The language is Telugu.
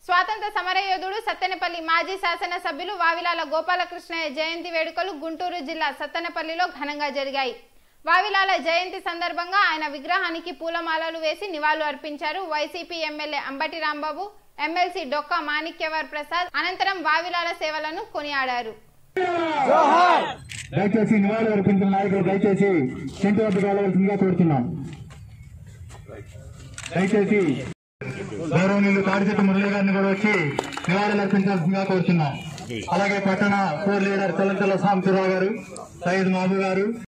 స్వాతంత్ర సమరయోధుడు సత్తెనపల్లి మాజీ శాసనసభ్యులు వావిలాల గోపాలకృష్ణయ్య జయంతి వేడుకలు గుంటూరు జిల్లా సత్తెనపల్లిలో ఘనంగా జరిగాయి వావిలాల జయంతి సందర్భంగా ఆయన విగ్రహానికి పూలమాలలు వేసి నివాళులు అర్పించారు YCP MLA Ambati Rambabu MLC Dokka Manikyavara Prasad అనంతరం వావిలాల సేవలను కొనియాడారు దయచేసి నివాళులు అర్పించిన నాయకులు దయచేసి టెంట్ వద్దకు వెళ్ళవలసిందిగా కోరుతున్నాం దయచేసి గౌరవనీయులు తాడిచెట్టు మురళి గారిని కూడా వచ్చి నివాళులు అర్పించాల్సిందిగా కోరుతున్నాం అలాగే పట్టణ కోర్ లీడర్ తెలంతల సాంబశివరావు గారు సయ్యద్ మహబూ గారు